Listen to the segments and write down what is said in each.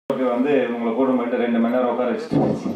Okay வந்து உங்களை கூட போயிட்டு ரெண்டு மணி நேரம் உட்கார வச்சுட்டு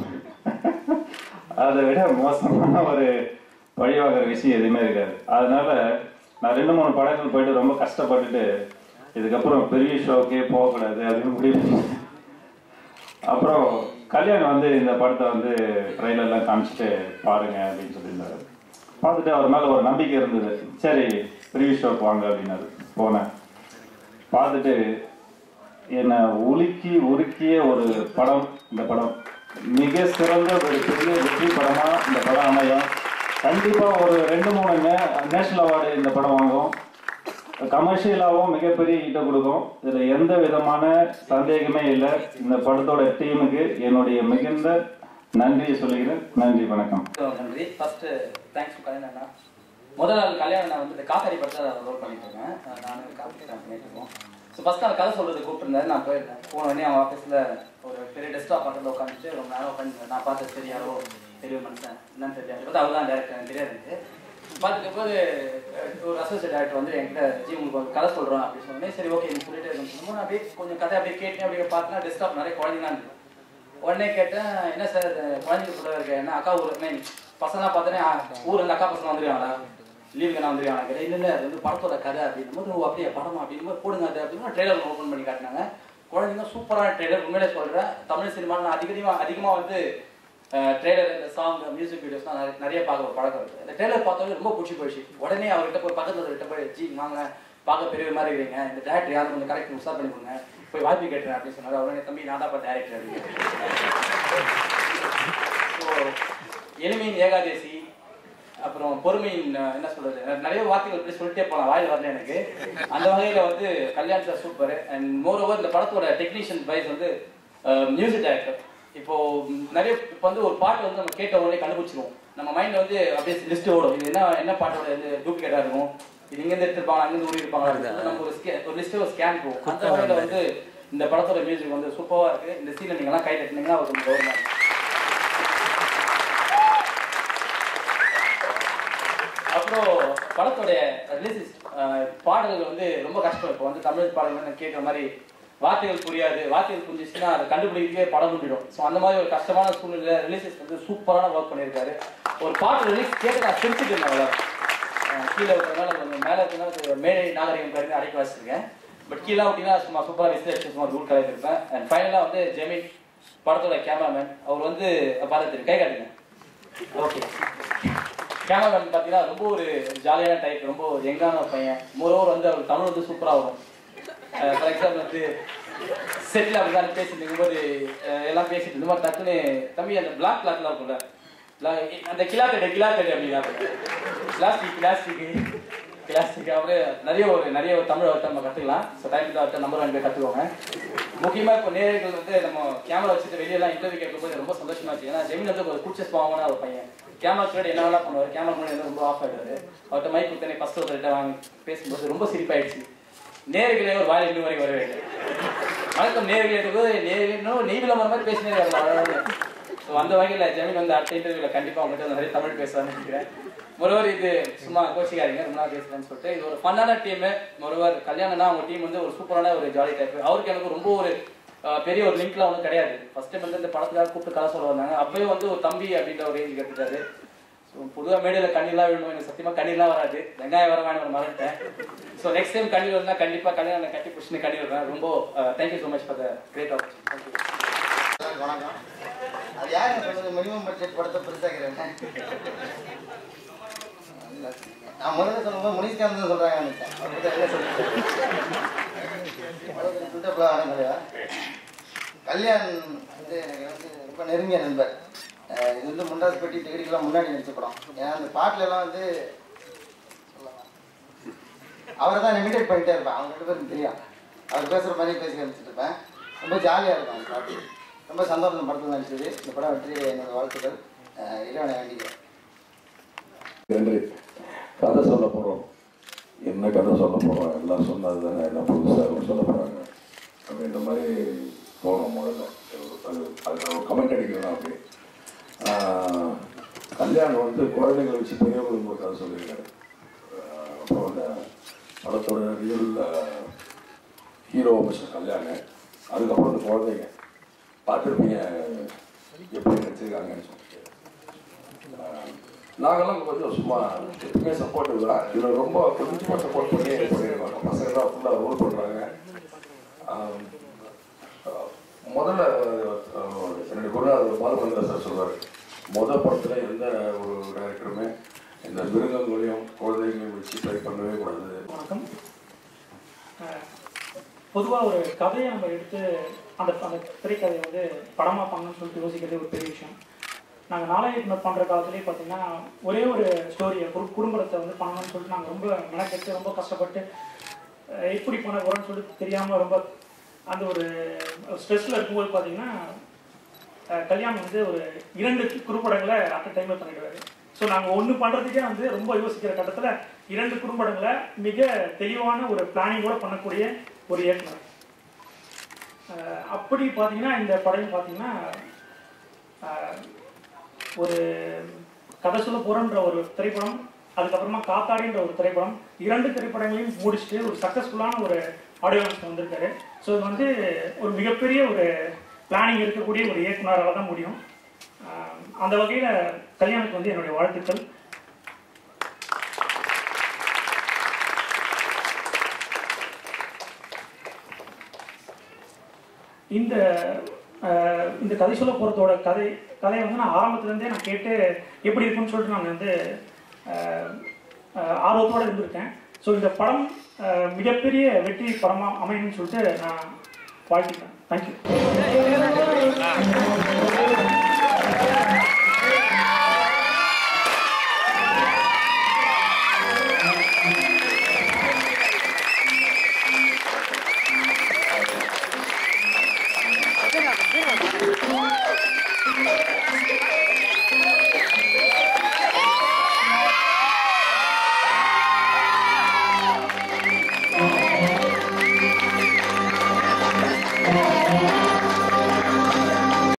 அதை விட மோசமான ஒரு வழிவாகிற விஷயம் எதுவுமே இருக்காது அதனால நான் ரெண்டு மூணு படங்கள் போயிட்டு ரொம்ப கஷ்டப்பட்டுட்டு இதுக்கப்புறம் பெரிய ஷோக்கே போகக்கூடாது அப்படின்னு முடிவு பண்ணிட்டேன். அப்புறம் கல்யாணம் வந்து இந்த படத்தை வந்து ட்ரெயிலர்லாம் காமிச்சிட்டு பாருங்க அப்படின்னு சொல்லியிருந்தாரு பார்த்துட்டு அவர் மேலே ஒரு நம்பிக்கை இருந்தது சரி ப்ரீ ஷோக்கு வாங்க அப்படின்னாரு போனேன் பார்த்துட்டு என்னை உலுக்கி உருக்கிய ஒரு படம் இந்த படம் மிக சிறந்த ஒரு பெரிய வெற்றி படமா இந்த படம் அமையும் கண்டிப்பா ஒரு ரெண்டு மூணு நே- நேஷனல் அவார்டு இந்த படம் வாங்கும் கமர்ஷியலாகவும் மிகப்பெரிய ஹிட்டை கொடுக்கும் இதுல எந்த விதமான சந்தேகமே இல்லை இந்த படத்தோட டீமுக்கு என்னுடைய மிகுந்த நன்றியை சொல்லிக்கிறேன் நன்றி வணக்கம் நன்றி ஃபர்ஸ்ட் தேங்க்ஸ் டு கல்யாணம் அண்ணா முதல் நாள் கல்யாணம் நான் வந்து இந்த காத்தாடி படத்தில் ரோல் பண்ணிட்டு இருக்கேன் அஹ் நான் காத்தாடி தான் பண்ணிட்டு இருக்கோம் ஸோ ஃபர்ஸ்ட் நாள் கதை சொல்றது கூப்பிட்டுருந்தாரு நான் போயிருந்தேன் போன உடனே அவன் ஆஃபீஸில் ஒரு பெரிய டெஸ்க்டாப் பக்கத்தில் உட்காந்துட்டு ரொம்ப நேரம் உட்காந்து நான் பார்த்து சரி யாரோ பெரிய மனுஷன் என்னன்னு தெரியாது பார்த்தா அவர் தான் டேரக்டர் எனக்கு தெரியாது எனக்கு. பார்த்துட்டு போது அஹ், ஒரு அசோசியேட் டேரக்டர் வந்து என்கிட்ட ஜி உங்களுக்கு ஒரு கதை சொல்கிறோம் அப்படின்னு சொன்னேன் சரி ஓகே நீ சொல்லிட்டே இருக்கணும் நான் அப்படியே கொஞ்சம் கதை அப்படியே கேட்டேன் அப்படியே பார்த்தா டெஸ்க்டாப் நிறைய குழந்தைங்களாம் இருந்தது உடனே கேட்டேன் என்ன சார் இது குழந்தைங்க கூட இருக்க என்ன அக்கா ஊர் மீன் பசங்களாம் பார்த்தோன்னே ஆ, ஊர்ல இருந்து அக்கா பசங்க வந்துருவாங்களா லீவுக்கு நான் வந்துருவாங்க கேட்டேன் இல்லை இல்லை அது வந்து படத்தோட கதை அப்படின்னும் போது ஓ அப்படியே படமா அப்படின்னு போது போடுங்க அது அப்படின்னு ட்ரெய்லர் ஓப்பன் பண்ணி காட்டினாங்க குழந்தைங்க சூப்பரான ட்ரெய்லர் உண்மையிலே சொல்கிறேன் தமிழ் சினிமாவில் நான் அதிகமாக அதிகமாக வந்து ட்ரெய்லர் இந்த சாங் மியூசிக் வீடியோஸ்லாம் நிறைய நிறைய பார்க்குற பழக்கம் இருக்குது இந்த ட்ரெய்லர் பார்த்தோன்னே ரொம்ப பிடிச்சி போயிடுச்சு உடனே அவர்கிட்ட போய் பக்கத்தில் கிட்ட போய் ஜி வாங்க பார்க்க பெரிய மாதிரி இருக்கிறீங்க இந்த டேரக்டர் யாரும் கொஞ்சம் கரெக்ட் உஷார் பண்ணி கொடுங்க போய் வாய்ப்பு கேட்டுறேன் அப்படின்னு சொன்னாரு உடனே தம்பி நான் தான் டேரக்டர் அப்படின்னு ஸோ எளிமையின் ஏகாதேசி அப்புறம் பொறுமையின் அஹ், என்ன சொல்றது நெ- நிறைய வார்த்தைகள் இப்படி சொல்லிட்டே போகலாம் வாயில் வரல எனக்கு அந்த வகையில் வந்து Kalyan sir super and more over இந்த படத்தோட டெக்னீஷியன் வைஸ் வந்து மியூசிக் டைரக்டர் இப்போ ம், நிறைய இப்போ வந்து ஒரு பாட்டு வந்து நம்ம கேட்ட உடனே கண்டுபிடிச்சிருவோம் நம்ம மைண்ட்ல வந்து அப்படியே லிஸ்ட் ஓடும் இது என்ன என்ன பாட்டோட இது டூப்ளிகேட்டாக இருக்கும் இது இங்கேருந்து எடுத்துருப்பாங்க அங்கேருந்து ஊறி இருப்பாங்க அப்படின்னு சொல்லி நம்ம ஒரு ஸ்கே- ஒரு லிஸ்ட்டு ஒரு ஸ்கேன் போகும் அந்த வகையில் வந்து இந்த படத்தோட மியூசிக் வந்து சூப்பராக இருக்கு இந்த சீனை நீங்கள்லாம் கை தட்டினீங்கன்னா அவர் கொஞ்சம் கௌரவமாக இருக்கும் அப்புறம் படத்தோடைய ரிலீஸ் பாடல்கள் வந்து ரொம்ப கஷ்டம் இப்போ வந்து தமிழ் பாடல்கள் நான் கேட்குற மாதிரி வார்த்தைகள் புரியாது வார்த்தைகள் புரிஞ்சிச்சுன்னா அதை கண்டுபிடிக்கவே படம் முடியும் ஸோ அந்த மாதிரி ஒரு கஷ்டமான சூழ்நிலை ரிலீசஸ் வந்து சூப்பரான ஒர்க் பண்ணியிருக்காரு ஒரு பாட்டு ரிலீஸ் கேட்டு நான் சிரிச்சுட்டு இருந்தேன் அவ்வளோ கீழே இருக்கிறதுனால கொஞ்சம் மேலே இருக்கிறதுனால கொஞ்சம் மேடை நாகரிகம் கருதி அடைக்க வச்சிருக்கேன் பட் கீழே அப்படின்னா சும்மா சூப்பராக விசில் சும்மா ரூல் கலைஞ்சிருப்பேன் அண்ட் ஃபைனலாக வந்து ஜெமின் படத்தோட கேமராமேன் அவர் வந்து பார்த்துட்டு கை காட்டுங்க ஓகே கேமராமேன் பார்த்தீங்கன்னா ரொம்ப ஒரு ஜாலியான டைப் ரொம்ப யங்கான பையன் மோரோவர் வந்து அவர் தமிழ் வந்து சூப்பராக வரும் ஃபார் எக்ஸாம்பிள் வந்து செட்டில் அப்படி தான் பேசிட்டு இருக்கும்போது அஹ், எல்லாம் பேசிட்டு இந்த மாதிரி டக்குன்னு தம்பி அந்த பிளாக் கிளாத்லாம் இருக்கும்ல black- அந்த கிளாத்தடி கிளாத்தடி அப்படின்னா பிளாஸ்டிக் பிளாஸ்டிக் பிளாஸ்டிக் அப்படியே நிறைய ஒரு நிறைய ஒரு தமிழ் வார்த்தை நம்ம கற்றுக்கலாம் ஸோ டைம் வார்த்தை நம்பர் வாங்கி போய் கற்றுக்கோங்க முக்கியமாக இப்போ நேரர்கள் வந்து நம்ம கேமரா வச்சுட்டு வெளியெல்லாம் இன்டர்வியூ கேட்கும்போது ரொம்ப சந்தோஷமா இருக்கு ஏன்னா ஜெமின் வந்து ஒரு குடிச்ச பாவமான ஒரு பையன் கேமரா முன்னாடி என்ன வேணா பண்ணுவார் கேமரா முன்னாடி வந்து ரொம்ப ஆஃப் ஆயிடுவாரு அவர்கிட்ட மைக் கொடுத்தனே ஃபர்ஸ்ட் ஒருத்தர்கிட்ட வாங்கி பேசும்போது ரொம்ப சிரிப்பாயிடுச்சு நேர்களே ஒரு வாயில் இன்னும் வரைக்கும் வரவே இல்லை வணக்கம் நேர்களே இருக்குது நேர்களே இன்னும் நெய்வில் வர மாதிரி பேசினே வரலாம் ஸோ அந்த வகையில் ஜெமின் வந்து அடுத்த இன்டர்வியூவில் கண்டிப்பாக உங்கள்கிட்ட வந்து நிறைய தமிழ் பேசுவான்னு நினைக்கிறேன் மொரவர் இது சும்மா கோச்சிக்காதீங்க ரொம்ப நாள் பேசுறேன்னு சொல்லிட்டு இது ஒரு ஃபன்னான டீமு மொரவர் கல்யாணம்னா அவங்க டீம் வந்து ஒரு சூப்பரான ஒரு ஜாலி டைப் அவருக்கு எனக்கு ரொம்ப ஒரு அஹ், பெரிய ஒரு லிங்க்லாம் ஒன்றும் கிடையாது ஃபர்ஸ்ட் டைம் வந்து இந்த படத்துக்காக கூப்பிட்டு கதை சொல்ல வந்தாங்க அப்பவே வந்து ஒரு தம்பி அப்படின்ற ஒரு ரேஞ்ச் கட்டுட்டாரு ஸோ பொதுவாக மேடையில் கண்ணீர்லாம் விழணும் எனக்கு சத்தியமாக கண்ணீர்லாம் வராது வெங்காயம் வர வேணும் மறந்துட்டேன் ஸோ நெக்ஸ்ட் டைம் கண்ணீர் வந்தால் கண்டிப்பாக கல்யாணம் கட்டி பிடிச்சின்னு கண்ணீர் வருவேன் ரொம்ப thank you so much for the great opportunity thank you வணக்கம் அது யாருங்க சொன்னது மினிமம் பட்ஜெட் படத்தை பெருசாக்கிறேன் நான் முதல்ல சொல்லும்போது முனிஷ்காந்த் தான் சொல்றாங்க நினைச்சேன் அவர் பத்தி என்ன சொல்லிட்டு கல்யாண் வந்து எனக்கு வந்து ரொம்ப நெருங்கிய நண்பர் அஹ் இது வந்து முண்டாஸ் பெட்டி டிகிரிக்கெல்லாம் முன்னாடி நடிச்ச படம் ஏன்னா அந்த பாட்டுல எல்லாம் வந்து அவரை தான் இமிடேட் பண்ணிட்டே இருப்பேன் அவங்க ரெண்டு பேரும் தெரியும் அவர் பேசுகிற மாதிரி பேசி காமிச்சிட்டு இருப்பேன் ரொம்ப ஜாலியாக இருக்கும் அந்த பாட்டு ரொம்ப சந்தோஷம் இந்த படத்தில் நடிச்சது இந்த படம் வெற்றி என்னோட வாழ்த்துக்கள் அஹ் இறைவனை வேண்டிக்கிறேன் நன்றி கதை சொல்ல போகிறோம் என்ன கதை சொல்ல போகிறோம் எல்லாம் சொன்னது தானே என்ன புதுசாக சொல்ல போகிறாங்க அப்படின்ற மாதிரி போகணும் முதல்ல அது அது ஒரு கமெண்ட் அடிக்கணும் அப்படி ஆஹ், கல்யாணம் வந்து குழந்தைங்களை வச்சு பெரியவங்களுக்கு ஒரு கதை சொல்லியிருக்காரு ஆஹ், அப்புறம் அந்த படத்தோட ரியல் ஹீரோ மிஸ்டர் கல்யாணம் அதுக்கப்புறம் அந்த குழந்தைங்க பார்த்துருப்பீங்க எப்படி நடிச்சிருக்காங்கன்னு சொல்லிட்டு ஆஹ் நாங்கெல்லாம் கொஞ்சம் சும்மா எப்பவுமே சப்போர்ட் தான் இதில் ரொம்ப கொஞ்சமாக சப்போர்ட் பண்ணி பண்ணியிருக்காங்க பசங்க தான் ஃபுல்லாக ரோல் பண்ணுறாங்க முதல்ல ஆஹ், என்னுடைய குருநாதர் பாலமந்திர சார் சொல்வார் முதல் படத்தில் எந்த ஒரு டேரக்டருமே இந்த மிருகங்களையும் குழந்தைகளையும் வச்சு ட்ரை பண்ணவே கூடாது வணக்கம் பொதுவாக ஒரு கதையை நம்ம எடுத்து அந்த அந்த திரைக்கதையை வந்து படமாக பண்ணணும்னு சொல்லிட்டு யோசிக்கிறதே ஒரு பெரிய விஷயம் நாங்கள் நாளை இயக்குனர் பண்ணுற காலத்துலேயே பார்த்தீங்கன்னா ஒரே ஒரு ஸ்டோரியை ஒரு குடும்பத்தை வந்து பண்ணணும்னு சொல்லிட்டு நாங்கள் ரொம்ப மெனக்கெட்டு ரொம்ப கஷ்டப்பட்டு அஹ், எப்படி பண்ண போகிறோம்னு சொல்லிட்டு தெரியாமல் ரொம்ப அந்த ஒரு ஸ்ட்ரெஸ்ஸில் இருக்கும்போது பார்த்தீங்கன்னா அஹ், கல்யாணம் வந்து ஒரு இரண்டு குறுப்படங்களை அட் டைமில் பண்ணிடுவாரு ஸோ நாங்கள் ஒன்று பண்ணுறதுக்கே வந்து ரொம்ப யோசிக்கிற கட்டத்தில் இரண்டு குறும்படங்களை மிக தெளிவான ஒரு பிளானிங்கோட பண்ணக்கூடிய ஒரு இயக்குனர் அஹ், அப்படி பார்த்தீங்கன்னா இந்த படம் பார்த்தீங்கன்னா அஹ், ஒரு கதை சொல்ல போகிறன்ற ஒரு திரைப்படம் அதுக்கப்புறமா காத்தாடின்ற ஒரு திரைப்படம் இரண்டு திரைப்படங்களையும் முடிச்சுட்டு ஒரு சக்ஸஸ்ஃபுல்லான ஒரு ஆடியோ வந்திருக்காரு ஸோ இது வந்து ஒரு மிகப்பெரிய ஒரு பிளானிங் இருக்கக்கூடிய ஒரு இயக்குனரால் தான் முடியும் ஆஹ் அந்த வகையில் கல்யாணுக்கு வந்து என்னுடைய வாழ்த்துக்கள் இந்த ஆஹ் இந்த கதை சொல்ல போகிறதோட கதை கதையை வந்து நான் ஆரம்பத்துலேருந்தே நான் கேட்டு எப்படி இருக்குன்னு சொல்லிட்டு நான் வந்து ஆஹ் ஆஹ் ஆர்வத்தோட இருந்திருக்கேன் ஸோ இந்த படம் ஆஹ் மிகப்பெரிய வெற்றி படமாக அமையணும்னு சொல்லிட்டு நான் வாழ்த்துக்கிறேன் தேங்க்யூ Venga, venga.